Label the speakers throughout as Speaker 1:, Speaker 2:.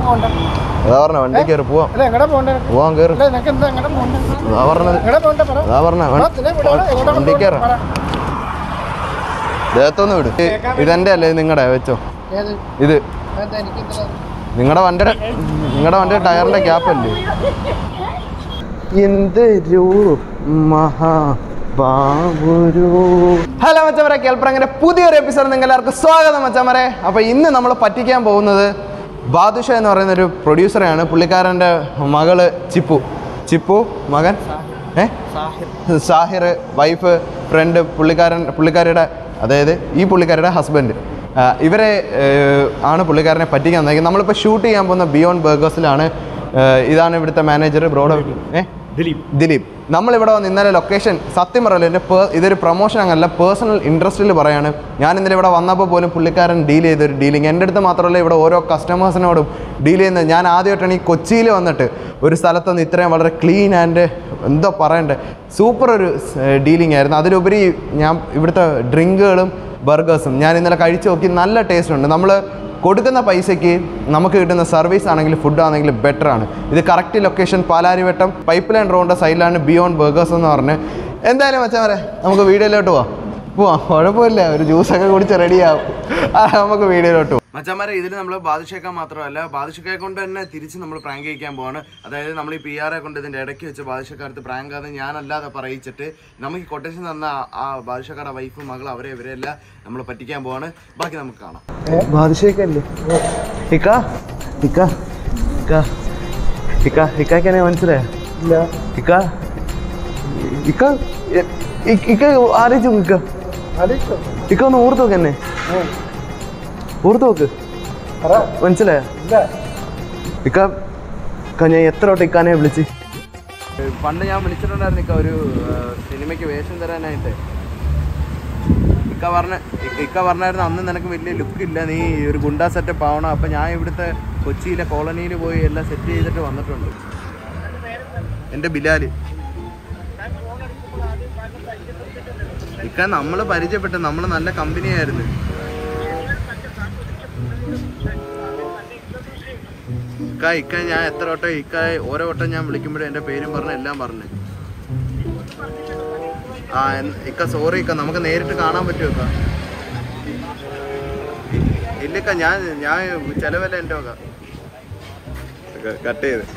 Speaker 1: പോകണ്ട
Speaker 2: അതാ പറഞ്ഞ വണ്ടി കയറി പോവാം
Speaker 1: അല്ല എങ്ങടെ പോകണ്ടേ
Speaker 2: പോവാൻ കയറി
Speaker 1: അല്ല നിനക്ക് എന്താ എങ്ങടെ പോകണ്ടേ
Speaker 2: അതാ പറഞ്ഞത്
Speaker 1: എങ്ങടെ പോകണ്ടേ പറ
Speaker 2: അതാ പറഞ്ഞ
Speaker 1: ആ, ഇതിലെ വിടാ, എങ്ങോട്ടാ
Speaker 2: വണ്ടി
Speaker 1: കൊണ്ടുപോകണ്ടേ?
Speaker 2: കയറാം
Speaker 1: പറ.
Speaker 2: ദേഹത്തൊന്ന് വിട് ഇതെന്റെ അല്ലേ നിങ്ങളുടെ വെച്ചോ
Speaker 1: ഏത്
Speaker 2: ഇത്
Speaker 1: അതെന്താ എനിക്ക് എന്തിനാ?
Speaker 2: നിങ്ങളുടെ വണ്ടിയുടെ നിങ്ങളുടെ വണ്ടിയുടെ ടയറിന്റെ ക്യാപ്പ് അല്ലേ എന്തൊരു മഹാബാബുരു ഹലോ മച്ചമരെ കേൾപ്പറങ്ങനെ പുതിയൊരു എപ്പിസോഡ് നിങ്ങൾ എല്ലാവർക്കും സ്വാഗതം മച്ചമരെ അപ്പോൾ ഇന്ന് നമ്മൾ പറ്റിക്കാൻ പോകുന്നത് ബാദുഷ എന്ന് പറയുന്ന ഒരു പ്രൊഡ്യൂസറെയാണ് പുള്ളിക്കാരൻ്റെ മകള് ചിപ്പു ചിപ്പു മകൻ ഏ സാഹിർ വൈഫ് ഫ്രണ്ട് പുള്ളിക്കാരൻ പുള്ളിക്കാരിയുടെ അതായത് ഈ പുള്ളിക്കാരിയുടെ ഹസ്ബൻഡ് ഇവരെ ഏഹ്, ആണ് പുള്ളിക്കാരനെ പറ്റിക്കാൻ വന്നേക്കുന്നത് നമ്മളിപ്പോൾ ഷൂട്ട് ചെയ്യാൻ പോകുന്ന ബിയോണ്ട് ബർഗേഴ്സിലാണ് ഏഹ്, ഇതാണ് ഇവിടുത്തെ മാനേജർ ബ്രോഡ് ഏ ദിലീപ് ദിലീപ് നമ്മളിവിടെ വന്ന് ഇന്നലെ ലൊക്കേഷൻ സത്യം പറയല്ലോ എൻ്റെ പേ ഇതൊരു പ്രൊമോഷൻ അങ്ങനല്ല പേഴ്സണൽ ഇൻട്രസ്റ്റിൽ പറയാണ് ഞാൻ ഇന്നലെ ഇവിടെ വന്നപ്പോൾ പോലും പുള്ളിക്കാരൻ ഡീൽ ചെയ്തൊരു ഡീലിങ് എൻ്റെ അടുത്ത് മാത്രമല്ല ഇവിടെ ഓരോ കസ്റ്റമേഴ്സിനോടും ഡീൽ ചെയ്യുന്നത് ഞാൻ ആദ്യമായിട്ടാണ് ഈ കൊച്ചിയിൽ വന്നിട്ട് ഒരു സ്ഥലത്തുനിന്ന് ഇത്രയും വളരെ ക്ലീൻ ആൻഡ് എന്തോ പറയണ്ടേ സൂപ്പർ ഒരു ഡീലിംഗ് ആയിരുന്നു അതിലുപരി ഞാൻ ഇവിടുത്തെ ഡ്രിങ്കുകളും ബർഗേഴ്സും ഞാൻ ഇന്നലെ കഴിച്ചു നോക്കി നല്ല ടേസ്റ്റ് ഉണ്ട് നമ്മൾ കൊടുക്കുന്ന പൈസയ്ക്ക് നമുക്ക് കിട്ടുന്ന സർവീസ് ആണെങ്കിലും ഫുഡ് ആണെങ്കിലും ബെറ്റർ ആണ് ഇത് correct location Palarivattom pipeline റോഡിൻ്റെ സൈഡിലാണ് ബിയോണ്ട് ബർഗേഴ്സ് എന്ന് പറഞ്ഞ് എന്തായാലും വെച്ചാൽ വരെ നമുക്ക് വീഡിയോയിലോട്ട് പോവാം പോവാം കുഴപ്പമില്ല ഒരു ജ്യൂസൊക്കെ കുടിച്ച് റെഡിയാവും ആ, നമുക്ക് വീഡിയോയിലോട്ട് പോവാം മച്ചന്മാരെ ഇതിൽ നമ്മൾ ബാദുഷേക്ക മാത്രമല്ല ബാദുഷക്കയെ കൊണ്ട് തന്നെ തിരിച്ച് നമ്മൾ പ്രാങ്ക് കഴിക്കാൻ പോവാണ് അതായത് നമ്മൾ ഈ പി ആറെ കൊണ്ട് ഇതിന്റെ ഇടയ്ക്ക് വെച്ച് ബാദുഷക്കാരത്ത് പ്രാങ്ക് അത് ഞാനല്ലാതെ പറയിച്ചിട്ട് നമുക്ക് ഈ കൊട്ടേഷൻ തന്ന ആ- ആ ബാദുഷക്കാരുടെ വൈഫ് മകൾ അവരെ ഇവരെല്ലാം നമ്മൾ പറ്റിക്കാൻ പോവാണ് ബാക്കി നമുക്ക് കാണാം ബാദുഷേക്കല്ലേ ഇക്ക ഇക്ക ഇക്ക ഇക്ക ഇക്കാക്കെന്നെ മനസ്സിലായോ
Speaker 1: ഇല്ല
Speaker 2: ഇക്ക ഇക്ക എ- ഇ- ഇക്ക ആലോചിച്ചു ഇക്ക
Speaker 1: ആലോചിച്ചോ?
Speaker 2: ഇക്ക ഒന്ന് ഓർത്ത് നോക്ക് എന്നെ
Speaker 1: ഉം.
Speaker 2: ഓർത്ത് നോക്ക്
Speaker 1: പറ
Speaker 2: മനസ്സിലായോ
Speaker 1: ഇല്ല
Speaker 2: ഇക്ക ഇക്ക ഞാൻ എത്ര വട്ടം ഇക്കാനെ വിളിച്ച് പണ്ട് ഞാൻ വിളിച്ചിട്ടുണ്ടായിരുന്നു ഇക്ക ഒരു സിനിമയ്ക്ക് വേഷം തരാനായിട്ട് ഇക്ക പറഞ്ഞ ഇക്ക- ഇക്ക പറഞ്ഞായിരുന്നു അന്ന് നിനക്ക് വലിയ ലുക്ക് ഇല്ല നീ ഒരു ഗുണ്ടാ സെറ്റപ്പ് ആവണം അപ്പം ഞാൻ ഇവിടുത്തെ കൊച്ചിയിലെ കോളനിയിൽ പോയി എല്ലാം സെറ്റ് ചെയ്തിട്ട് വന്നിട്ടുണ്ട് എൻ്റെ ബിലാല് ഇക്ക നമ്മൾ പരിചയപ്പെട്ടു നമ്മൾ നല്ല കമ്പനിയായിരുന്നു ഇക്ക ഇക്ക ഞാൻ എത്ര വട്ടം ഇക്ക ഓരോ വട്ടം ഞാൻ വിളിക്കുമ്പോഴും എൻ്റെ പേരും പറഞ്ഞ് എല്ലാം പറഞ്ഞു ആ എൻ- ഇക്ക സോറി ഇക്ക നമുക്ക് നേരിട്ട് കാണാൻ പറ്റുമോ ഇക്ക ഇല്ലിക്ക ഞാൻ ഞാൻ ചെലവല്ല എൻ്റെ ഒക്കെ കട്ട് ചെയ്ത്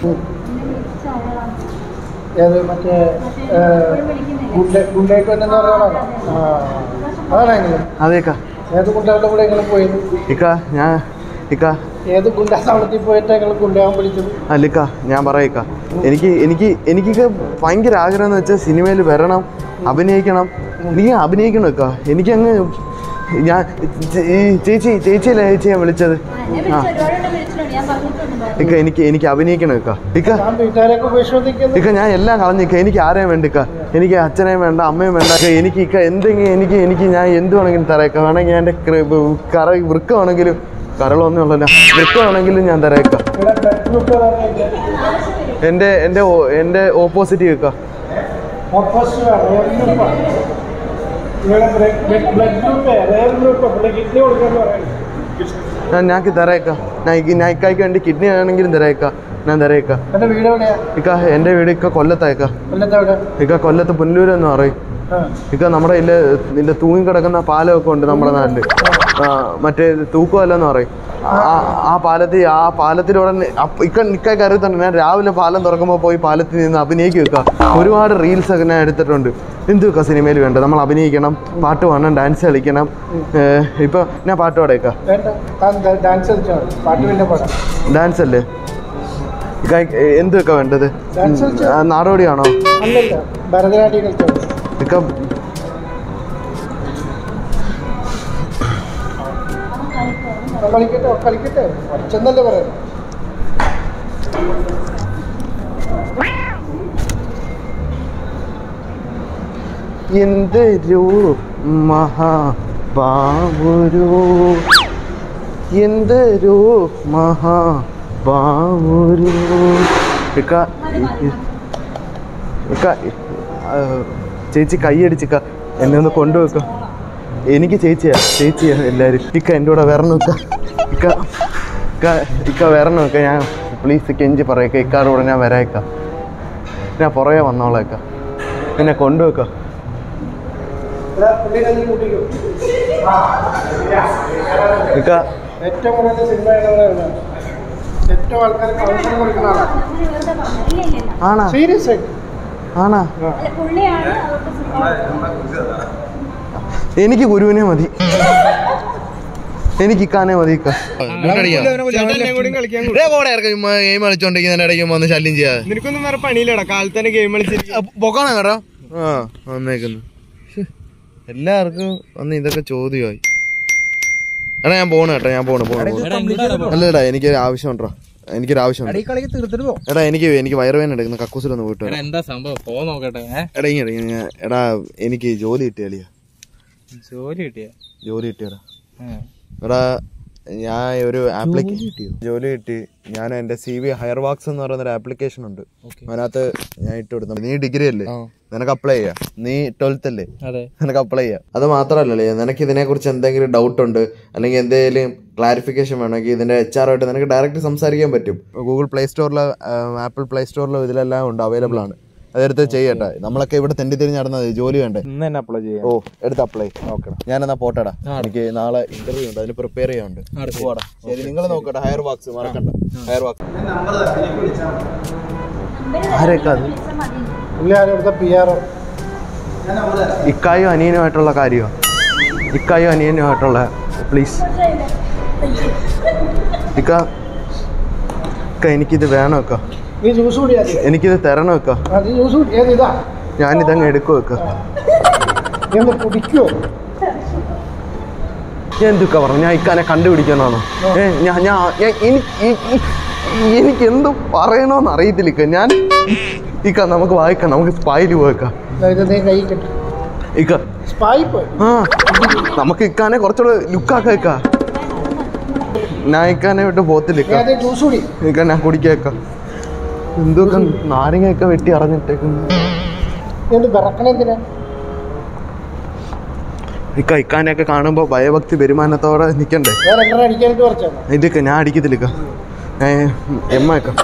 Speaker 1: ഏത് മറ്റേ ഗുണ്ട ഗുണ്ടേക്കൊന്നെന്ന് പറഞ്ഞാണോ ആ അതാണ് എങ്ങനെ
Speaker 2: അതേക്ക
Speaker 1: ഏത് ഗുണ്ടകളുടെ കൂടെ നിങ്ങൾ പോയത്
Speaker 2: ഇക്ക ഞാൻ ഇക്ക
Speaker 1: ഏത് ഗുണ്ടാ താവളത്തിൽ പോയിട്ട് നിങ്ങൾ ഗുണ്ടയാവാൻ വിളിച്ചത്
Speaker 2: അല്ലിക്ക ഞാൻ പറയിക്ക എനിക്ക് എനിക്ക് എനിക്കൊക്കെ ഭയങ്കര ആഗ്രഹം എന്ന് വെച്ചാൽ സിനിമയിൽ വരണം അഭിനയിക്കണം എനിക്ക് അഭിനയിക്കണം ഇക്ക എനിക്കങ്ങ് ഞാൻ ചേ- ഈ ചേച്ചി ചേച്ചിയല്ലേ ചേച്ചി ഞാൻ വിളിച്ചത് ആ ഇക്ക എനിക്ക് എനിക്ക് അഭിനയിക്കണം ഇക്ക ഇക്ക
Speaker 1: ഞാൻ വീട്ടുകാരെയൊക്കെ ഉപേക്ഷിക്കുന്നത്
Speaker 2: ഇക്ക ഞാൻ എല്ലാം കളഞ്ഞിക്ക എനിക്ക് ആരെയും വേണ്ട ഇക്ക എനിക്ക് അച്ഛനെയും വേണ്ട അമ്മയും വേണ്ട ഇക്ക, എനിക്ക് ഇക്ക എന്തെങ്കിലും എനിക്ക് എനിക്ക് ഞാൻ എന്ത് വേണമെങ്കിലും തരേക്ക വേണമെങ്കിൽ എൻ്റെ കറ വൃക്കമാണെങ്കിലും കരളൊന്നും ഉള്ളല്ല വൃക്കമാണെങ്കിലും ഞാൻ തരേക്ക
Speaker 1: ഇവിടെ ബ്ലഡ് ഗ്രൂപ്പ് പറഞ്ഞിട്ട്
Speaker 2: എൻ്റെ എൻ്റെ ഓ- എൻ്റെ ഓപ്പോസിറ്റ് വെക്ക
Speaker 1: ഓപ്പോസിറ്റ് റെയർ ഗ്രൂപ്പാണ് ഇവിടെ ബ്ലഡ് ഗ്രൂപ്പ് റെയർ ഗ്രൂപ്പ് ഇവിടെ കിഡ്നി കൊടുക്കാന്ന് പറയുന്നത്
Speaker 2: ഞാൻ ഞാക്ക് തരേക്ക ഞാൻ ഇക്ക് ഞാൻ ഇക്കായ്ക്ക് വേണ്ടി കിഡ്നി ആണെങ്കിലും തരേക്ക ഞാൻ തരേക്ക
Speaker 1: എൻ്റെ വീട് എവിടെയാ
Speaker 2: ഇക്ക എൻ്റെ വീട് ഇക്ക കൊല്ലത്തേക്ക
Speaker 1: കൊല്ലത്ത് എവിടെ
Speaker 2: ഇക്ക കൊല്ലത്ത് പുനലൂർ എന്ന് പറയും
Speaker 1: ആ
Speaker 2: ഇക്ക നമ്മുടെ ഇതിൽ ഇതിൻ്റെ തൂങ്ങി കിടക്കുന്ന പാലമൊക്കെ ഉണ്ട് നമ്മുടെ നാട്ടിൽ ആ, മറ്റേ തൂക്കുമല്ല എന്ന് പറയും ആ ആ പാലത്തിൽ ആ പാലത്തിലൂടെ നി- അപ്പ- ഇക്ക ഇക്കൊക്കെ അറിയത്തുണ്ട് ഞാൻ രാവിലെ പാലം തുറക്കുമ്പോൾ പോയി പാലത്തിൽ നിന്ന് അഭിനയിക്കും വെക്കുക ഒരുപാട് റീൽസ് ഒക്കെ ഞാൻ എടുത്തിട്ടുണ്ട് എന്ത് വെക്കുക സിനിമയിൽ വേണ്ട നമ്മൾ അഭിനയിക്കണം പാട്ട് പാടണം ഡാൻസ് കളിക്കണം ഏഹ്, ഇപ്പൊ ഞാൻ പാട്ട് പാടേക്കാം
Speaker 1: വേണ്ട താൻ ഡാൻസ് കളിച്ചാൽ മതി പാട്ട് പിന്നെ പാടാം
Speaker 2: ഡാൻസ് അല്ലേ ഇക്ക എന്ത് വെക്കാ വേണ്ടത്
Speaker 1: ഡാൻസ് കളിച്ചാൽ
Speaker 2: ആ, നാടോടിയാണോ
Speaker 1: അല്ലല്ല ഭരതനാട്യം കളിച്ചാൽ മതി
Speaker 2: ഇക്ക
Speaker 1: ആ, കളിക്കട്ടെ കളിക്കട്ടെ കുറച്ചെന്നല്ലേ പറയാം
Speaker 2: എന്തൊരു മഹാബാബുരു എന്തൊരു മഹാബാബുരു ഇക്ക ഇക്ക ആ, ചേച്ചി കൈയടിച്ചിക്ക എന്നെ ഒന്ന് കൊണ്ടുവെക്ക എനിക്ക് ചേച്ചിയാ ചേച്ചിയാ എല്ലാവരും ഇക്ക എൻ്റെ കൂടെ വരണം ഇക്ക ഇക്ക ഇക്ക ഇക്ക വരണം ഇക്ക ഞാൻ പ്ലീസ് കെഞ്ചി പറയക്ക ഇക്കാട് കൂടെ ഞാൻ വരാക്ക ഞാൻ പുറകെ വന്നോളേക്ക എന്നെ കൊണ്ടുവെക്ക
Speaker 1: ഇവിടെ പുള്ളിനെ നീ കൂട്ടിക്കോ.
Speaker 2: ഇക്ക
Speaker 1: ഏറ്റവും കൂടുതൽ സിനിമ കാണുന്നവരാണ്. ഏറ്റവും ആൾക്കാർക്ക് അവസരം കൊടുക്കുന്ന ആളാണ്
Speaker 2: ആണാ
Speaker 1: സീരിയസ് ആയിട്ട്
Speaker 2: ആണാ
Speaker 1: ആ.
Speaker 3: പുള്ളിയാണ് അവർക്ക് സുഖം.
Speaker 2: എനിക്ക് ഗുരുവിനെ മതി എനിക്ക് ഇക്കാനെ മതി ഇക്ക ഗെയിം കളിച്ചോണ്ടിരിക്കുന്നതിന്റെ ഇടയ്ക്ക് വന്ന് ശല്യം ചെയ്യാതെ
Speaker 4: നിനക്കൊന്നും വേറെ പണിയില്ലടാ കാലത്ത് തന്നെ ഗെയിം കളിച്ചിരിക്കും
Speaker 2: പൊക്കാണോ കേട്ടോ ആ വന്നേക്കുന്നു ശ്ശെ, എല്ലാവർക്കും വന്ന് ഇതൊക്കെ ചോദ്യമായി എടാ ഞാൻ പോണ കേട്ടോ ഞാൻ പോണു പോണു പോണു. അല്ലടാ എനിക്കൊരു ആവശ്യമുണ്ടോ എനിക്കൊരു ആവശ്യമുണ്ട്
Speaker 4: കളിക്ക് തീർത്തിട്ട് പോ
Speaker 2: എടാ എനിക്ക് എനിക്ക് വയറുവേന എടുക്കുന്ന കക്കൂസിലൊന്ന് പോയിട്ട് വരാം.
Speaker 4: എന്താ സംഭവം പോ നോക്കട്ടെ ഏ
Speaker 2: എടാ ഇങ്ങനെ ഇങ്ങനെ, എടാ എനിക്ക് ജോലി കിട്ടിയാലിയാ
Speaker 4: ജോലി കിട്ടിയ
Speaker 2: ജോലി കിട്ടിയടാ എടാ ഞാൻ ഒരു ആപ്ലിക്കേഷൻ ജോലി കിട്ടി ഞാൻ എന്റെ സി വി ഹയർ വാക്സ് എന്ന് പറയുന്ന ഒരു ആപ്ലിക്കേഷൻ ഉണ്ട് അതിനകത്ത് ഞാൻ ഇട്ട് കൊടുത്തു നീ ഡിഗ്രി അല്ലേ നിനക്ക് അപ്ലൈ ചെയ്യാം നീ ട്വൽത്ത് അല്ലേ
Speaker 4: അതെ
Speaker 2: നിനക്ക് അപ്ലൈ ചെയ്യാം അത് മാത്രമല്ലല്ലേ നിനക്ക് ഇതിനെക്കുറിച്ച് എന്തെങ്കിലും ഡൗട്ട് ഉണ്ട് അല്ലെങ്കിൽ എന്തെങ്കിലും ക്ലാരിഫിക്കേഷൻ വേണമെങ്കിൽ ഇതിന്റെ എച്ച് ആർ ആയിട്ട് നിനക്ക് ഡയറക്റ്റ് സംസാരിക്കാൻ പറ്റും ഗൂഗിൾ പ്ലേ സ്റ്റോറിലോ ആപ്പിൾ പ്ലേ സ്റ്റോറിലോ ഇതിലെല്ലാം ഉണ്ട് അവൈലബിൾ ആണ് അതെടുത്ത് ചെയ്യട്ടെ നമ്മളൊക്കെ ഇവിടെ തെണ്ടി തിരിഞ്ഞ് നടന്നത് ജോലി വേണ്ടേ
Speaker 4: ഇന്ന് തന്നെ അപ്ലൈ ചെയ്യാം
Speaker 2: ഓ എടുത്ത് അപ്ലൈ നോക്കണം ഞാനെന്നാ പോട്ടടാ എനിക്ക് നാളെ ഇന്റർവ്യൂ ഉണ്ട് അതിന് പ്രിപ്പയർ ചെയ്യാനുണ്ട് പോടാ ശരി നിങ്ങൾ നോക്കട്ടെ ഹയർ വാക്സ് മറക്കണ്ട ഹയർ വാക്സ് ആരൊക്കെ അത്
Speaker 3: വിളിച്ചാൽ മതി.
Speaker 1: പുള്ളി ആരും ഇവിടുത്തെ പി ആർ
Speaker 2: ഇക്കായും അനിയനുമായിട്ടുള്ള കാര്യമോ ഇക്കായും അനിയനുമായിട്ടുള്ള പ്ലീസ് ഇക്ക ഇക്ക എനിക്കിത് വേണം ഇക്ക
Speaker 1: നീ ജ്യൂസ് കുടിയാ നീ.
Speaker 2: എനിക്കിത് തരണം ഇക്ക
Speaker 1: ആ, നീ ജ്യൂസ് കുടി ഏത് ഇതാ
Speaker 2: ഞാനിതങ്ങ് എടുക്കും ഇക്ക
Speaker 1: നീ ഒന്ന് കുടിക്കുവോ
Speaker 2: ഞാൻ എന്തൊക്കെ പറഞ്ഞു ഞാൻ ഇക്കാനെ കണ്ടുപിടിക്കണമെന്നാണോ ഏ ഞാൻ ഞാൻ ഞാൻ- എനിക്ക് ഈ- ഈ- എനിക്ക് എന്ത് പറയണമെന്ന് അറിയത്തില്ല ഇക്ക ഞാൻ ഇക്ക നമുക്ക് വായിക്കാം നമുക്ക് സ്പായിൽ പോയേക്കാം
Speaker 1: ഇത് നീ കൈ കെട്ടി
Speaker 2: ഇക്ക
Speaker 1: സ്പായി പോയി
Speaker 2: ആ നമുക്ക് ഇക്കാനെ കുറച്ചുകൂടെ ലുക്കാക്കാം ഇക്ക ഞാൻ ഇക്കാനെ വിട്ട് പോത്തില്ല
Speaker 1: നീ
Speaker 2: ഇക്ക
Speaker 1: ആദ്യം ജ്യൂസ് കുടി
Speaker 2: ഇക്ക ഞാൻ കുടിക്കേക്കാം എന്തൊക്കെ നാരങ്ങയൊക്കെ വെട്ടി അറിഞ്ഞിട്ടേക്കുന്നു
Speaker 1: നീ ഒന്ന് വിറക്കണ എന്തിനാ
Speaker 2: ഇക്ക ഇക്കാനെയൊക്കെ കാണുമ്പോൾ ഭയഭക്തി ബഹുമാനത്തോടെ നിൽക്കണ്ടേ
Speaker 1: വേറെ എണ്ണ അടിക്കാനായിട്ട് കുറച്ചാണ്
Speaker 2: ഇതൊക്കെ ഞാൻ അടിക്കത്തില്ല ഇക്ക ഞാൻ എമ്മ ഇക്ക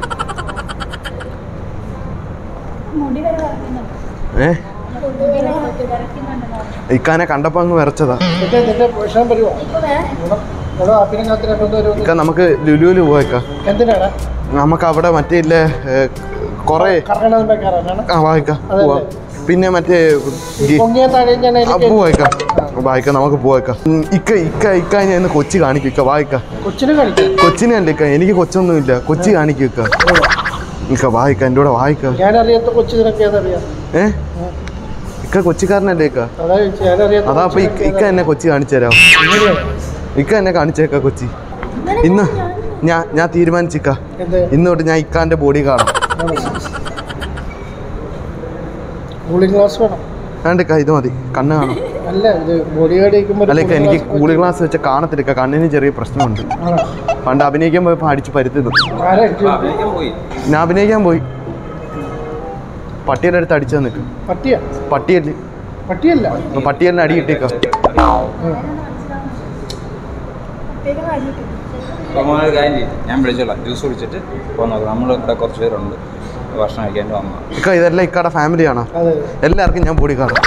Speaker 3: മുടി വരെ വരയ്ക്കുന്നുണ്ട്
Speaker 2: ഏ
Speaker 3: മുടി വരെ വരയ്ക്കുന്നുണ്ട്
Speaker 2: ഇക്കാനെ കണ്ടപ്പോൾ അങ്ങ് വിറച്ചതാ
Speaker 1: എന്നിട്ട് നിന്റെ വിഷയം വരുമോ
Speaker 3: ഇപ്പൊ വേറെ
Speaker 1: എടോ ആപ്പിനെ കൊണ്ടുവരും
Speaker 2: ഇക്ക നമുക്ക് ലുലുവിൽ പോയേക്കാം
Speaker 1: എന്തിനാണ്
Speaker 2: നമുക്ക് അവിടെ മറ്റേ ഇല്ലേ കുറേ
Speaker 1: കറങ്ങണം വെക്കാറാണ്
Speaker 2: ആ വായിക്കാം പോവാം പിന്നെ മറ്റേ ഗി-
Speaker 1: പൊങ്ങിയ താഴെ ഞാൻ
Speaker 2: ആ, പോയേക്കാം വായിക്കാം നമുക്ക് പോയേക്കാം ഉം, ഇക്ക ഇക്ക ഇക്ക ഞാൻ ഇന്ന് കൊച്ചി കാണിക്കും ഇക്ക വായിക്കാം
Speaker 1: കൊച്ചിനെ കളിക്കാം
Speaker 2: കൊച്ചിനെ അല്ല ഇക്ക എനിക്ക് കൊച്ചൊന്നുമില്ല കൊച്ചി കാണിക്കും ഇക്ക ഇക്ക വായിക്കാം എൻ്റെ കൂടെ വായിക്കാം
Speaker 1: ഞാനറിയാത്ത കൊച്ചു നിനക്ക് ഏതറിയാം
Speaker 2: ഏ ഇക്ക കൊച്ചിക്കാരനല്ലേ ഇക്ക
Speaker 1: അതാ ഞാനറിയാത്ത
Speaker 2: അതാ അപ്പൊ ഇക്ക ഇക്ക എന്നെ കൊച്ചി കാണിച്ചു തരാം ഇക്ക എന്നെ കാണിച്ചേക്ക കൊച്ചി ഇന്ന് ഞാൻ ഞാൻ തീരുമാനിച്ചിക്ക
Speaker 1: എന്ത്
Speaker 2: ഇന്ന് തൊട്ട് ഞാൻ ഇക്കാന്റെ ബോഡി കാണാം
Speaker 1: കൂളിംഗ് ഗ്ലാസ് വേണം
Speaker 2: വേണ്ട ഇക്ക ഇത് മതി കണ്ണ് കാണാം
Speaker 1: അല്ല ഇത് ബോഡി ഗാർഡ് ഇരിക്കുമ്പോൾ
Speaker 2: അല്ല ഇക്ക എനിക്ക് കൂളിംഗ് ഗ്ലാസ് വെച്ച കാണത്തില്ല ഇക്ക കണ്ണിന് ചെറിയ പ്രശ്നമുണ്ട് പണ്ട് അഭിനയിക്കാൻ പോയപ്പോൾ അടിച്ച് പരുത്തിന്നു
Speaker 1: ആരാ അടിച്ചു
Speaker 2: ഞാൻ അഭിനയിക്കാൻ പോയി പട്ടിയുടെ അടുത്ത് അടിച്ചു നിൽക്കും
Speaker 1: പട്ടിയാ
Speaker 2: പട്ടിയല്
Speaker 1: പട്ടിയല്ല
Speaker 2: പട്ടിയലിന് അടി കിട്ടിയേക്ക
Speaker 3: പ്രത്യേക കാര്യമൊക്കെ
Speaker 5: അപ്പോൾ മോനൊരു കാര്യം ചെയ്യും ഞാൻ വിളിച്ചോളാം ജ്യൂസ് കുടിച്ചിട്ട് പോകാൻ നോക്കാം നമ്മൾ ഇവിടെ കുറച്ച് പേരുണ്ട് ഭക്ഷണം കഴിക്കാണ്ട് വന്നു
Speaker 2: ഇക്ക ഇതെല്ലാം ഇക്കയുടെ ഫാമിലിയാണോ
Speaker 1: അതെ
Speaker 2: എല്ലാവർക്കും ഞാൻ ബോഡി കാണാം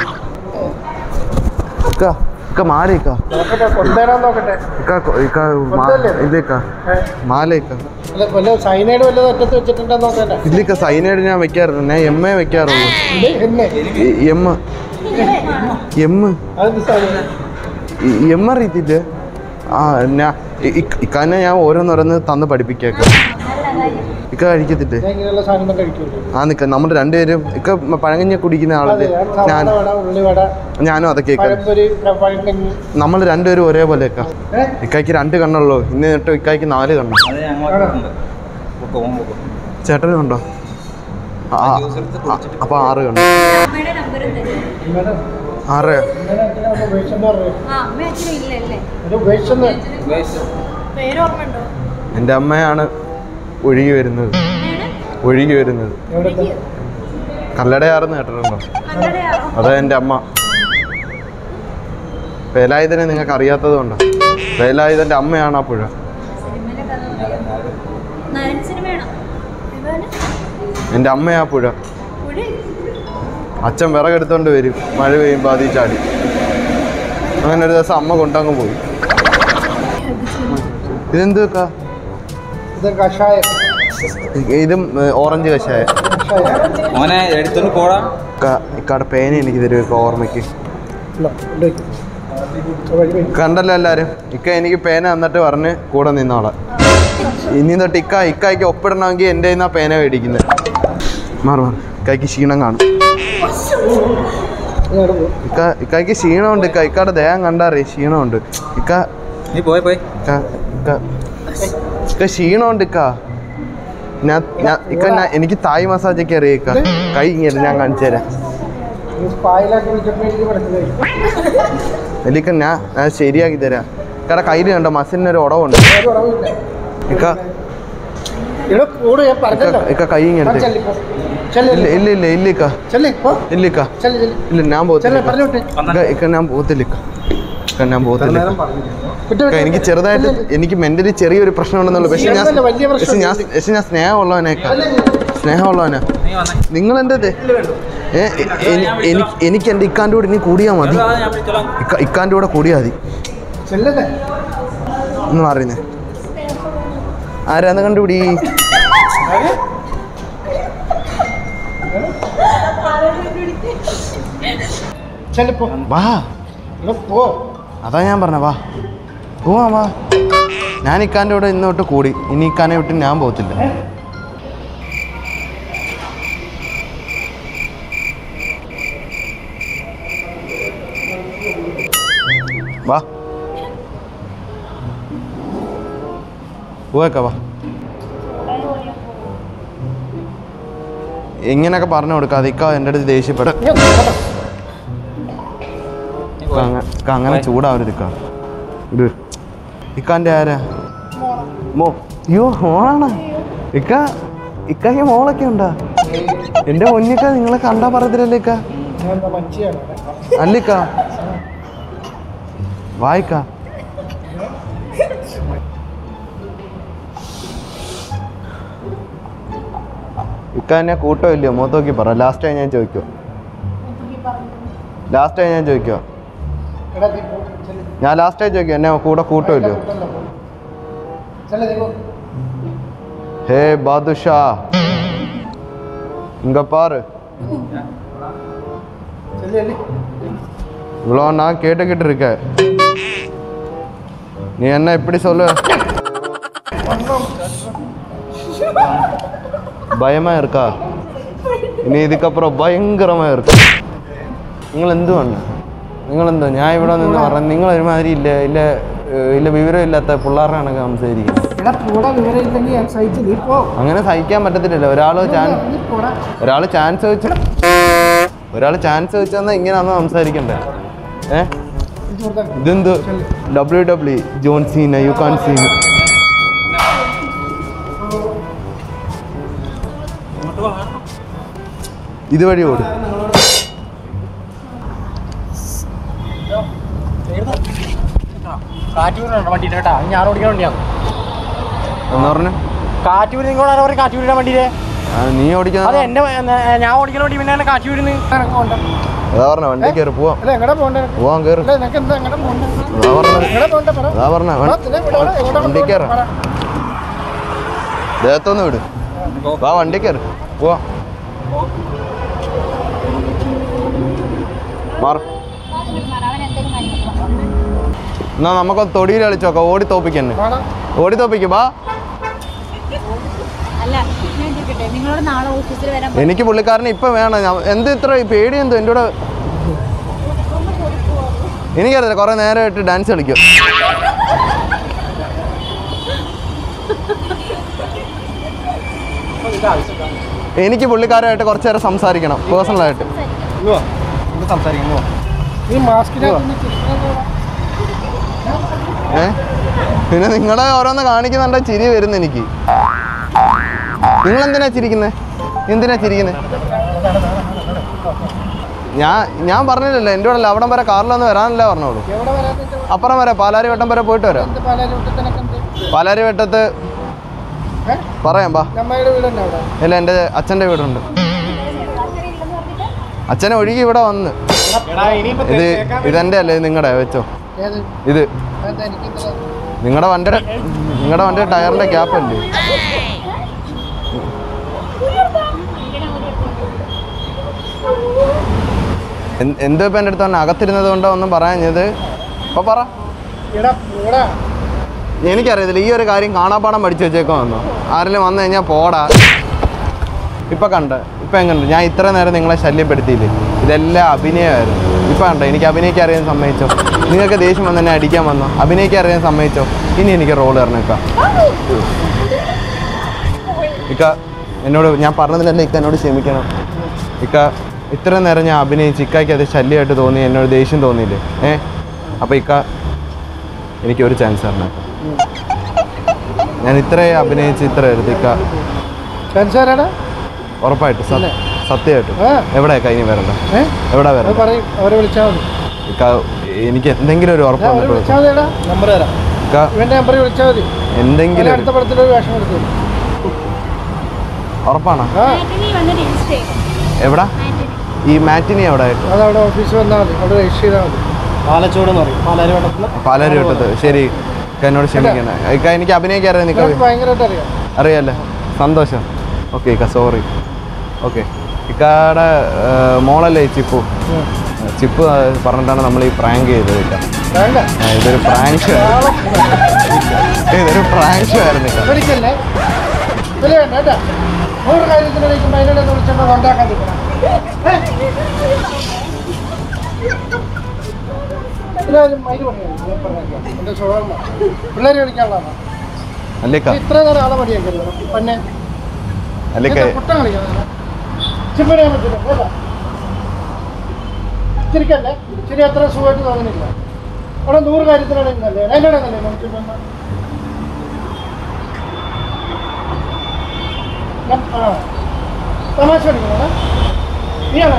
Speaker 2: ഇക്ക ഇക്ക മാല ഇക്ക
Speaker 1: നോക്കട്ടെ കൊണ്ടുവരാൻ നോക്കട്ടെ
Speaker 2: ഇക്ക കൊ- ഇക്ക മാ-
Speaker 1: കൊന്തല്ലേ?
Speaker 2: ഇല്ല ഇക്ക
Speaker 1: ഏ?
Speaker 2: മാല ഇക്ക
Speaker 1: അല്ല വല്ല സൈനൈഡ് വല്ലതും ഒറ്റത്ത് വെച്ചിട്ടുണ്ടോ നോക്കട്ടെ
Speaker 2: ഇല്ല ഇക്ക സൈനൈഡ് ഞാൻ വെക്കാറുണ്ട് ഞാൻ എം എ വെക്കാറുള്ളൂ
Speaker 1: ഇത് എന്നെ
Speaker 2: എം എം
Speaker 1: അത് സൈനൈഡ്
Speaker 2: എം അറിയത്തില്ല ആ ഞാൻ ഇ- ഇക്ക- ഇക്കാനെ ഞാൻ ഓരോന്നോരോന്ന് തന്ന് പഠിപ്പിക്കേക്ക ഇക്ക കഴിക്കത്തില്ലേ
Speaker 1: ഞാൻ ഇങ്ങനെയുള്ള സാധനം കഴിക്കുള്ളൂ
Speaker 2: ആ നിക്ക നമ്മൾ രണ്ടുപേരും ഇക്ക പഴങ്കഞ്ഞ കുടിക്കുന്ന
Speaker 1: അതെ
Speaker 2: ആളല്ലേ
Speaker 1: ഞാൻ
Speaker 2: ഞാൻ
Speaker 1: സവാള വട ഉള്ളിവട
Speaker 2: ഞാനും അതൊക്കെ ഇക്ക
Speaker 1: പഴംപൊരി പഴങ്കഞ്ഞി
Speaker 2: നമ്മൾ രണ്ടുപേരും ഒരേപോലെ ഇക്ക
Speaker 1: ഏ?
Speaker 2: ഇക്കായ്ക്ക് രണ്ട് കണ്ണുള്ളൂ ഇന്ന് തൊട്ട് ഇക്കായ്ക്ക് നാല് കണ്ണു
Speaker 5: അത് ഞങ്ങളൊക്കെ ഉണ്ട് പൊക്കോ പോകാൻ പൊക്കോ
Speaker 2: ചേട്ടനും ഉണ്ടോ ആ, ആ, ആ, അപ്പൊ ആറ് കണ്ണു
Speaker 3: അമ്മയുടെ നമ്പറും തരും
Speaker 1: ഇന്നലെ
Speaker 2: ആറ്
Speaker 1: ഇന്നലെ അച്ഛനെ ഒന്ന് ഉപേക്ഷിച്ചെന്ന് പറഞ്ഞു
Speaker 3: ആ അമ്മ അച്ഛനും ഇല്ല അല്ലേ
Speaker 1: ഒരു ഉപേക്ഷിച്ചെന്ന്
Speaker 3: പേര് ഓർമ്മയുണ്ടോ
Speaker 2: എൻ്റെ അമ്മയാണ് ഒഴുകി വരുന്നത് ഒഴുകി വരുന്നത്
Speaker 1: എവിടെ
Speaker 2: കല്ലടയാറെന്ന് കേട്ടിട്ടുണ്ടോ
Speaker 3: കല്ലടയാണോ
Speaker 2: അതാ എൻ്റെ അമ്മ വേലായുധനെ നിങ്ങൾക്ക് അറിയാത്തത് കൊണ്ടോ വേലായുധൻ്റെ അമ്മയാണ് ആ പുഴ
Speaker 3: സിനിമയിൽ നാരായണ സിനിമയാണോ ഇവന്
Speaker 2: എൻ്റെ അമ്മയാ പുഴ
Speaker 3: പുഴ
Speaker 2: അച്ഛൻ വിറകെടുത്തോണ്ട് വരും മഴ പെയ്യുമ്പോൾ അതിൽ ചാടി അങ്ങനെ ഒരു ദിവസം അമ്മ കൊണ്ടങ്ങ് പോയി ഇതെന്ത് വെക്കാ
Speaker 1: ഇത് കഷായം
Speaker 2: ഇതും ഏ, ഓറഞ്ച് കഷായ
Speaker 1: കഷായം
Speaker 5: മോനെ എടുത്തോണ്ട് പോടാ
Speaker 2: ഇക്കാടെ പേന എനിക്ക് തരുക ഓർമ്മയ്ക്ക്
Speaker 1: ഇല്ല, ഉണ്ട്. ആ വഴി വഴി.
Speaker 2: കണ്ടല്ലോ എല്ലാരും ഇക്ക എനിക്ക് പേന തന്നിട്ട് പറഞ്ഞ് കൂടെ നിന്നോളാം ഇനി തൊട്ട് ഇക്ക ഇക്കായ്ക്ക് ഒപ്പിടണമെങ്കിൽ എൻ്റെ കയ്യിൽ നിന്നാ പേന മേടിക്കുന്നത് മാറി മാറി ഇക്കായ്ക്ക് ക്ഷീണം കാണും
Speaker 1: ഇങ്ങോട്ട് പോ.
Speaker 2: ഇക്ക ഇക്കായ്ക്ക് ക്ഷീണമുണ്ട് ഇക്ക ഇക്കാടെ ദേഹം കണ്ടറിയ ക്ഷീണമുണ്ട് ഇക്ക
Speaker 5: നീ പോയി പോയി
Speaker 2: ഇക്ക ഇക്ക ഇക്ക ക്ഷീണമുണ്ട് ഇക്ക ഞാൻ ഞാൻ ഇക്ക ഞാൻ എനിക്ക് തായ് മസാജ് ഒക്കെ അറിയാം ഇക്ക കൈ ഇങ്ങനെ ഞാൻ കാണിച്ചു തരാം
Speaker 1: ഈ സ്പായിലൊക്കെ വിളിച്ചപ്പോൾ എനിക്ക് മനസ്സിലായി
Speaker 2: എലിക്ക ഞാൻ ഞാൻ ശരിയാക്കി തരാം ഇക്കടെ കയ്യിൽ കണ്ടോ മസിലിനൊരു ഉടവുണ്ട്
Speaker 1: ഒരു കുറവില്ല
Speaker 2: ഇക്ക
Speaker 1: ഇവിടെ കൂടെ ഞാൻ
Speaker 2: ഇക്ക
Speaker 1: പറഞ്ഞല്ലോ
Speaker 2: ഇക്ക കൈ
Speaker 1: ആ,
Speaker 2: ഇങ്ങനെ
Speaker 1: ചെല്ലി പോ. ചെല്ലി
Speaker 2: ഇല്ല ഇല്ല ഇല്ല ഇല്ല ഇക്ക
Speaker 1: ചെല്ലി പോ
Speaker 2: ഇല്ല ഇക്ക
Speaker 1: ചെല്ലി ചെല്ലി
Speaker 2: ഇല്ല ഞാൻ
Speaker 1: ചെല്ലി
Speaker 2: പോകത്തില്ല
Speaker 1: പറഞ്ഞു വിട്ടെ
Speaker 2: ഇക്ക ഇക്ക ഞാൻ പോകത്തില്ല ഇക്ക ഇക്ക ഞാൻ പോകത്തില്ല ഇക്ക.
Speaker 1: വിട്ട്
Speaker 2: ഇക്ക, എനിക്ക് ചെറുതായിട്ട് എനിക്ക് മെന്റലി ചെറിയൊരു പ്രശ്നമുണ്ടെന്നുള്ളൂ പക്ഷെ ഞാൻ
Speaker 1: ചെറുതല്ല, വലിയ പ്രശ്നം
Speaker 2: പക്ഷെ ഞാൻ പക്ഷെ ഞാൻ സ്നേഹമുള്ളവനേക്ക സ്നേഹമുള്ളവനാ
Speaker 5: നീ വന്നേ
Speaker 2: നിങ്ങൾ എൻ്റെ ഏ എ- എനി- എനിക്ക് എനിക്ക് എൻ്റെ ഇക്കാൻ്റെ കൂടെ ഇനി കൂടിയാൽ മതി
Speaker 5: വാ, ഞാൻ വിളിച്ചോളാം
Speaker 2: ഇക്ക ഇക്കാൻ്റെ കൂടെ കൂടിയാൽ മതി
Speaker 1: ചെല്ലല്ലേ
Speaker 2: എന്ന് പറയുന്നേ ആരാന്ന് കണ്ടുപിടി
Speaker 1: ചെല്ലിപ്പോ
Speaker 2: വാ
Speaker 1: ഇവിടെ പോ
Speaker 2: അതാ ഞാൻ പറഞ്ഞ വാ പോവാ വാ ഞാൻ ഇക്കാൻ്റെ കൂടെ ഇന്ന് തൊട്ട് കൂടി ഇനി ഇക്കാനെ വിട്ട് ഞാൻ പോകത്തില്ല വാ പോയേക്ക വാ ഇങ്ങനെയൊക്കെ പറഞ്ഞു കൊടുക്കാതെ ഇക്ക എൻ്റെ അടുത്ത് ദേഷ്യപ്പെടാം
Speaker 1: ഇങ്ങ് പോടാ.
Speaker 2: ഇക്ക അങ്ങ- ഇക്ക അങ്ങനെ ചൂടാവരുത് ഇക്ക ഇത് ഇക്കാൻ്റെ ആരാ മോ അയ്യോ മോളാണ് ഇക്ക ഇക്കയ്ക്ക് മോളൊക്കെ ഉണ്ടാ എൻ്റെ പൊന്നിക്ക നിങ്ങളെ കണ്ടാ പറയത്തില്ലല്ലേ ഇക്ക
Speaker 1: ഞാൻ എന്താ മച്ചിയാണ്
Speaker 2: അല്ലിക്ക വായിക്ക ഇക്ക എന്നെ കൂട്ടോ ഇല്ലയോ മുഖത്തോക്കി പറ ലാസ്റ്റ് ടൈം ഞാൻ ചോദിക്കോ ലാസ്റ്റ് ടൈം ഞാൻ ചോദിക്കോ
Speaker 1: എടാ നീ പോ ചെല്ലി
Speaker 2: ഞാൻ ലാസ്റ്റ് ടൈം ചോദിക്കോ എന്നെ കൂടെ കൂട്ടോ ഇല്ലയോ
Speaker 1: ചെല്ലി നീ പോ
Speaker 2: ஹே பாதுஷா இங்க பாரு
Speaker 1: ചെല്ലി ചെല്ലി
Speaker 2: இவ்வளோ நான் கேட்டுக்கிட்டு இருக்கேன் நீ என்ன இப்படி சொல்லு பயமா இருக்கா ഇനി ഇതിക്കപ്പുറം ഭയങ്കരമായി இருக்கும் നിങ്ങൾ എന്ത് വേണ്ട നിങ്ങളെന്തോ ഞാൻ ഇവിടെ നിന്ന് പറഞ്ഞു നിങ്ങൾ ഒരുമാതിരി ഇല്ല ഇല്ല ഏഹ് ഇല്ല വിവരം ഇല്ലാത്ത പിള്ളേരുടെ കണക്ക് സംസാരിക്കുന്നത്
Speaker 1: എടാ പോടാ വിവരം ഇല്ലെങ്കിൽ ഞാൻ സഹിച്ചു നീ പോ
Speaker 2: അങ്ങനെ സഹിക്കാൻ പറ്റത്തില്ലല്ലോ ഒരാൾ ചാൻസ്
Speaker 1: നീ പോടാ
Speaker 2: ഒരാൾ ചാൻസ് വെച്ച് ഒരാൾ ചാൻസ് വെച്ചെന്നാൽ ഇങ്ങനെയാണോ സംസാരിക്കണ്ടേ ഏ
Speaker 1: ഇത് കൊടുത്താ
Speaker 2: ഇതെന്ത് W W John Cena you can Cena ഇതുവഴി ഓടും
Speaker 6: കാറ്റൂരിനാണ് വണ്ടി കേട്ടാ ഞാൻ ഓടിക്കാൻ വണ്ടിയാണ്
Speaker 2: എന്ന് പറഞ്ഞു
Speaker 6: കാറ്റൂര് നിങ്ങളാണ് പറയും കാറ്റൂരിന്റെ വണ്ടിയിലെ
Speaker 2: ആ, നീ
Speaker 6: അതെ
Speaker 2: ഓടിക്കുന്ന
Speaker 6: എന്റെ ഞാൻ ഓടിക്കുന്ന വണ്ടി പിന്നെ കാറ്റൂരിന്ന്
Speaker 1: പോണ്ട
Speaker 2: അതാ പറഞ്ഞ വണ്ടി കയറി പോവാം
Speaker 1: അല്ല എങ്ങടെ പോണ്ടേ
Speaker 2: പോവാൻ കയറി
Speaker 1: അല്ല നിനക്ക് എന്താ എങ്ങടെ പോണ്ടേ
Speaker 2: അതാ പറഞ്ഞത്
Speaker 1: എങ്ങടെ പോണ്ടേ പറ
Speaker 2: അതാ പറഞ്ഞ
Speaker 1: ആ, ഇതിലെ വിടാ, എങ്ങോട്ടാ
Speaker 2: വണ്ടി
Speaker 1: കൊണ്ടുപോണെ?
Speaker 2: കയറാം
Speaker 1: പറ.
Speaker 2: ദേഹത്തൊന്ന് വിട് വാ വണ്ടി കയറി പോവാ മാറ് എന്നാ നമുക്കൊന്ന് തൊടിയിൽ കളിച്ചോക്കാം ഓടി തോപ്പിക്കന്നെ
Speaker 1: വാടാ.
Speaker 2: ഓടി തോപ്പിക്കും വാ
Speaker 3: അല്ല ഞാൻ ചോദിക്കട്ടെ നിങ്ങളോട് നാളെ ഓഫീസിൽ വരാൻ
Speaker 2: എനിക്ക് പുള്ളിക്കാരനെ ഇപ്പം വേണം ഞാൻ- എന്ത് ഇത്ര പേടി എന്തോ എൻ്റെ കൂടെ എനിക്കറിയില്ല കുറേ നേരമായിട്ട് ഡാൻസ് കളിക്കും എനിക്ക് പുള്ളിക്കാരുമായിട്ട് കുറച്ച് നേരം സംസാരിക്കണം പേഴ്സണലായിട്ട്
Speaker 6: സംസാരിക്കുന്നു
Speaker 1: നീ മാസ്കിനകത്ത്
Speaker 2: ഏ പിന്നെ നിങ്ങളെ ഓരോന്ന് കാണിക്കുന്നുണ്ട് ചിരി വരുന്നു എനിക്ക് നിങ്ങൾ എന്തിനാ ചിരിക്കുന്നത് എന്തിനാ ചിരിക്കുന്നത് ഞാൻ ഞാൻ പറഞ്ഞില്ലല്ലോ എൻ്റെ കൂടെ അവിടം വരെ കാറിലൊന്ന് വരാനല്ല പറഞ്ഞോളൂ
Speaker 1: എവിടെ വരാതെ
Speaker 2: അപ്പുറം വരെ പാലാരി വട്ടം വരെ പോയിട്ട് വരാം
Speaker 1: എന്ത് പാലാരി വിട്ടിട്ട് നിനക്ക് എന്ത്
Speaker 2: പാലാരി വട്ടത്ത്
Speaker 1: ഏ?
Speaker 2: പറയാം ബാ
Speaker 1: നമ്മയുടെ വീട് തന്നെ അവിടെ
Speaker 2: ഇല്ല എൻ്റെ അച്ഛൻ്റെ വീടുണ്ട് അച്ഛനെ ഒഴുകി ഇവിടെ വന്ന്
Speaker 6: എടാ ഇനിയിപ്പോ
Speaker 2: ഇത്
Speaker 6: തേക്കാൻ
Speaker 2: ഇതെൻ്റെ അല്ലേ നിങ്ങളുടെ വെച്ചോ
Speaker 1: ഏത്
Speaker 2: ഇത്
Speaker 1: അതെന്താ എനിക്കിത്ര
Speaker 2: നിങ്ങളുടെ വണ്ടിയുടെ നിങ്ങളുടെ വണ്ടിയുടെ ടയറിൻ്റെ ക്യാപ്പ് അല്ലേ എന്ത് എന്തോ ഇപ്പം എൻ്റെ അടുത്ത് തന്നെ അകത്തിരുന്നത് കൊണ്ടോ ഒന്നും പറയാഞ്ഞത് ഇപ്പൊ പറ
Speaker 1: എടാ പോടാ
Speaker 2: എനിക്കറിയത്തില്ല ഈ ഒരു കാര്യം കാണാപ്പാടം പഠിച്ചു വെച്ചേക്കോ വന്നോ ആരെങ്കിലും വന്നു കഴിഞ്ഞാൽ പോടാ ഇപ്പം കണ്ട് ഇപ്പം എങ്ങനെയുണ്ട് ഞാൻ ഇത്ര നേരം നിങ്ങളെ ശല്യപ്പെടുത്തിയില്ലേ ഇതെല്ലാം അഭിനയമായിരുന്നു ഇപ്പം കണ്ടോ എനിക്ക് അഭിനയിക്കാൻ അറിയാൻ സമ്മതിച്ചോ നിങ്ങൾക്ക് ദേഷ്യം വന്ന് എന്നെ അടിക്കാൻ വന്നോ അഭിനയിക്കാൻ അറിയാൻ സമ്മതിച്ചോ ഇനി എനിക്ക് റോൾ തരണം ഇക്ക ഇക്ക എന്നോട് ഞാൻ പറഞ്ഞതിലല്ല ഇക്ക എന്നോട് ക്ഷമിക്കണം ഇക്ക ഇത്ര നേരം ഞാൻ അഭിനയിച്ച് ഇക്കയ്ക്ക് അത് ശല്യമായിട്ട് തോന്നി എന്നോട് ദേഷ്യം തോന്നിയില്ലേ ഏ അപ്പോൾ ഇക്ക എനിക്ക് ഒരു ചാൻസ് തരണം ഞാൻ ഇത്രയും അഭിനയിച്ച് ഇത്ര എടുത്ത് ഇക്ക
Speaker 1: പെൻസാരാടാ
Speaker 2: ഉറപ്പായിട്ട് സ- സത്യമായിട്ടും
Speaker 1: ആ.
Speaker 2: എവിടെയാ കൈനി വരണ്ട
Speaker 1: ഏ
Speaker 2: എവിടെ
Speaker 1: അത്
Speaker 2: വരണ്ട
Speaker 1: പറയും അവരെ വിളിച്ചാൽ മതി
Speaker 2: ഇക്ക എനിക്ക് എന്തെങ്കിലും ഒരു ഉറപ്പ്
Speaker 1: ഞാൻ അവരെ
Speaker 2: വന്നിട്ട്
Speaker 1: വിളിച്ചാൽ മതി എടാ നമ്പർ തരാം
Speaker 2: ഇക്ക
Speaker 1: ഇവന്റെ നമ്പറിൽ വിളിച്ചാൽ മതി
Speaker 2: എന്തെങ്കിലും
Speaker 1: അവരെ
Speaker 2: ഒരു-
Speaker 1: അടുത്ത പടത്തിലൊരു വേഷം എടുത്തു
Speaker 2: ഉറപ്പാണോ
Speaker 1: ആ
Speaker 3: മാറ്റിനി വന്ന് രജിസ്റ്റർ ചെയ്യും
Speaker 2: എവിടാ ഈ മാറ്റിനി എവിടെ ആയിട്ട്
Speaker 1: അതവിടെ ഓഫീസിൽ വന്നാൽ മതി അവിടെ രജിസ്റ്റർ ചെയ്താൽ മതി
Speaker 6: പാലച്ചോട് എന്ന് പറയും പാലാരി വട്ടത്തിൽ
Speaker 2: പാലാരി വട്ടത്ത് ശരി ഇക്ക എന്നോട് ക്ഷമിക്കണം ഇക്ക എനിക്ക് അഭിനയിക്കാൻ അറിയാം നിക്ക
Speaker 1: നിങ്ങൾക്ക് ഭയങ്കരമായിട്ട് അറിയാം
Speaker 2: അറിയാല്ലേ സന്തോഷം ഓക്കെ ഇക്ക സോറി ഓക്കെ ഇക്കയുടെ മോളല്ലേ ഈ ചിപ്പു ചിപ്പ് പറഞ്ഞിട്ടാണ് നമ്മൾ ഈ പ്രാങ്ക് ചെയ്തത് ഇക്ക
Speaker 1: വേണ്ട
Speaker 2: ആ, ഇതൊരു പ്രാങ്ക് ഇതൊരു പ്രാങ്ക് ആയിരുന്നു ഇക്ക
Speaker 1: ഒരിക്കലേ വില വേണ്ട കേട്ടാ നൂറ് കാര്യത്തിന് വിളിക്കുമ്പോൾ അതിനിടെ വിളിച്ചോണ്ട് കൊണ്ടാക്കാൻ നിൽക്കണം എല്ലാവരും മൈര് പണിയാണ് ഞാൻ പറഞ്ഞേക്കാം എൻ്റെ സ്വഭാവം പിള്ളേർ കളിക്കാനുള്ളതാണ്
Speaker 2: അല്ലേക്ക
Speaker 1: ഇത്ര നേരം ആളെ മടിയാക്കരുത് പിന്നെ
Speaker 2: അല്ലേക്ക
Speaker 1: എന്താ കുട്ടം കളിക്കുന്നത് ചിമ്മറിയാൻ പറ്റില്ല കേട്ടാ ചിരിക്കല്ലേ ശരി അത്ര സുഖമായിട്ട് തോന്നുന്നില്ല അവിടെ നൂറ് കാര്യത്തിനാണ് ഇന്നല്ലേ അതിൻ്റെ ഇടയിലല്ലേ നമുക്ക് ഇപ്പം ഞാൻ- ആ തമാശ കളിക്കണേ നീയാണോ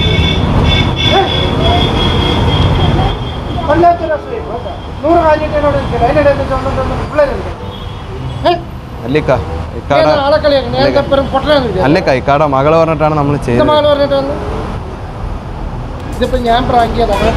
Speaker 1: വല്ലാത്തൊരു അസുഖം കേട്ടോ നൂറ് കാര്യത്തിനോട് ഇരിക്കില്ല അതിൻ്റെ ഇടയിൽ ചോദിച്ചോണ്ട് പിള്ളേർ ഏഹ്
Speaker 2: അല്ലേക്ക ഇക്കാടെ
Speaker 1: ആളെ കളിയാക്കണം ഞാൻ എപ്പോഴും പൊട്ടനാന്ന്
Speaker 2: അല്ലേക്ക ഇക്കാടെ മകള് പറഞ്ഞിട്ടാണ് നമ്മൾ
Speaker 1: ഇത്
Speaker 2: ചെയ്തത്
Speaker 1: മകള് പറഞ്ഞിട്ട് വന്നു ഇതിപ്പോ ഞാൻ പ്രാങ്ക് ചെയ്തതാണ്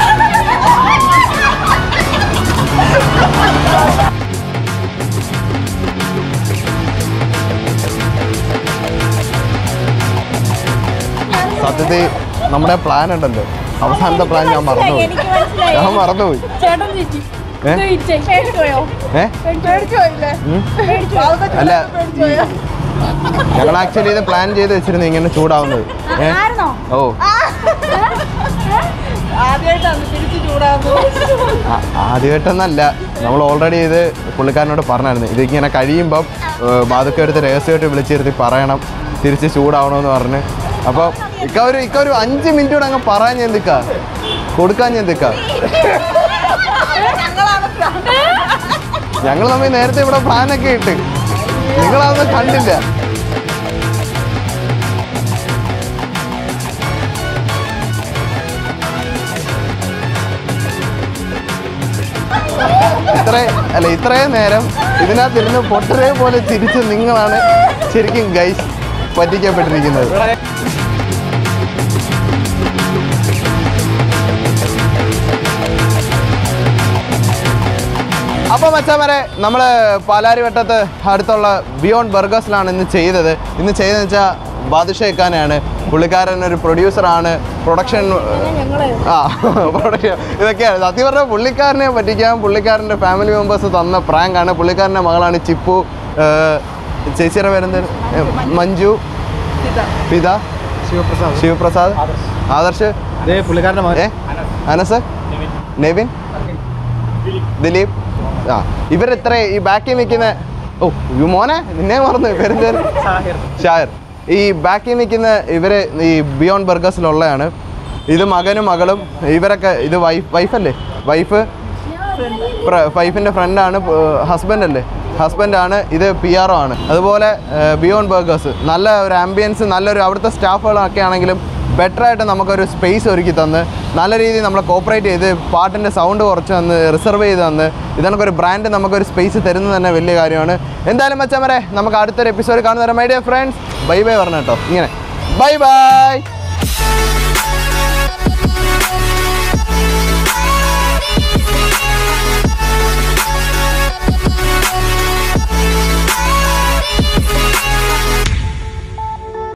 Speaker 2: സത്യത്തിൽ നമ്മുടെ പ്ലാൻ ഉണ്ടല്ലോ അവസാനത്തെ പ്ലാൻ ഞാൻ മറന്നുപോയി
Speaker 3: എനിക്ക് മനസ്സിലായി
Speaker 2: ഞാൻ മറന്നുപോയി
Speaker 3: ചേട്ടൻ ചേച്ചി
Speaker 2: ഏ?
Speaker 3: പേടിച്ചോയോ
Speaker 2: ഏ
Speaker 3: പേടിച്ചോയില്ലേ
Speaker 2: ഉം? അല്ല ഞങ്ങൾ ആക്ച്വലി ഇത് പ്ലാൻ ചെയ്ത് വെച്ചിരുന്നു ഇങ്ങനെ ചൂടാവുന്നത് ഏ
Speaker 3: ആയിരുന്നോ
Speaker 2: ഓ
Speaker 3: ആദ്യമായിട്ടാണ് തിരിച്ചു ചൂടാകുന്നു
Speaker 2: ആ- ആദ്യമായിട്ടൊന്നല്ല നമ്മൾ ഓൾറെഡി ഇത് പുള്ളിക്കാരനോട് പറഞ്ഞായിരുന്നു ഇതിങ്ങനെ കഴിയുമ്പം ബാധൊക്കെ എടുത്ത് രഹസ്യമായിട്ട് വിളിച്ചിരുത്തി പറയണം തിരിച്ച് ചൂടാവണമെന്ന് പറഞ്ഞ് അപ്പോൾ ഇക്ക ഒരു ഇക്ക ഒരു അഞ്ച് മിനിറ്റ് കൂടെ അങ്ങ് പറയാൻ ഞാൻ എന്തിക്ക കൊടുക്കാൻ ഞാൻ എന്തിക്ക ഞങ്ങൾ തമ്മിൽ നേരത്തെ ഇവിടെ പ്ലാനൊക്കെ ഇട്ട് നിങ്ങളതൊന്നും കണ്ടില്ല ഇത്ര അല്ല ഇത്രയും നേരം ഇതിനകത്തിരുന്ന് പൊട്ടരെ പോലെ ചിരിച്ച് നിങ്ങളാണ് ശരിക്കും ഗൈസ് പറ്റിക്കപ്പെട്ടിരിക്കുന്നത് അപ്പോൾ മച്ചാമരെ നമ്മൾ പാലാരിവട്ടത്ത് അടുത്തുള്ള ബിയോണ്ട് ബർഗേഴ്സിലാണ് ഇന്ന് ചെയ്തത് ഇന്ന് ചെയ്തതെന്ന് വെച്ചാൽ ബാദുഷേഖാനാണ് പുള്ളിക്കാരൻ ഒരു പ്രൊഡ്യൂസറാണ് പ്രൊഡക്ഷൻ ആ പ്രൊഡക്ഷൻ ഇതൊക്കെയാണ് സത്യം പറഞ്ഞാൽ പുള്ളിക്കാരനെ പറ്റിക്കാൻ പുള്ളിക്കാരൻ്റെ ഫാമിലി മെമ്പേഴ്സ് തന്ന പ്രാങ്കാണ് പുള്ളിക്കാരൻ്റെ മകളാണ് ചിപ്പു ഏഹ്, ചേച്ചിയുടെ പേരെന്ത് മഞ്ജു പിത
Speaker 6: ശിവപ്രസാദ്
Speaker 2: ശിവപ്രസാദ് ആദർശ്
Speaker 6: അതേ പുള്ളിക്കാരൻ്റെ
Speaker 2: ഏ അനസ് നെവിൻ ദിലീപ് ആ ഇവരെത്ര ഈ ബാക്കിൽ നിൽക്കുന്ന ഓ യു മോനെ നിന്നെ മറന്നു പേരെന്തേര് ഷായർ ഈ ബാക്കിൽ നിൽക്കുന്ന ഇവര് ഈ ബിയോണ്ട് ബർഗേഴ്സിലുള്ളതാണ് ഇത് മകനും മകളും ഇവരൊക്കെ ഇത് വൈഫ് വൈഫല്ലേ വൈഫ് വൈഫിൻ്റെ ഫ്രണ്ടാണ് ഹസ്ബൻഡ് അല്ലേ ഹസ്ബൻഡാണ് ഇത് പി ആർ ആണ് അതുപോലെ ബിയോണ്ട് ബർഗേഴ്സ് നല്ല ഒരു ആംബിയൻസ് നല്ലൊരു അവിടുത്തെ സ്റ്റാഫുകളൊക്കെ ആണെങ്കിലും ബെറ്റർ ആയിട്ട് നമുക്കൊരു സ്പേസ് ഒരുക്കി തന്ന് നല്ല രീതിയിൽ നമ്മളെ കോപ്പറേറ്റ് ചെയ്ത് പാട്ടിൻ്റെ സൗണ്ട് കുറച്ച് തന്ന് റിസർവ് ചെയ്ത് തന്ന് ഇതണക്കൊരു ബ്രാൻഡ് നമുക്കൊരു സ്പേസ് തരുന്നത് തന്നെ വലിയ കാര്യമാണ് എന്തായാലും മച്ചാൻ വരെ നമുക്ക് അടുത്തൊരു എപ്പിസോഡ് കാണുന്നവരെ my dear friends bye bye പറഞ്ഞു കേട്ടോ ഇങ്ങനെ ബൈ ബൈ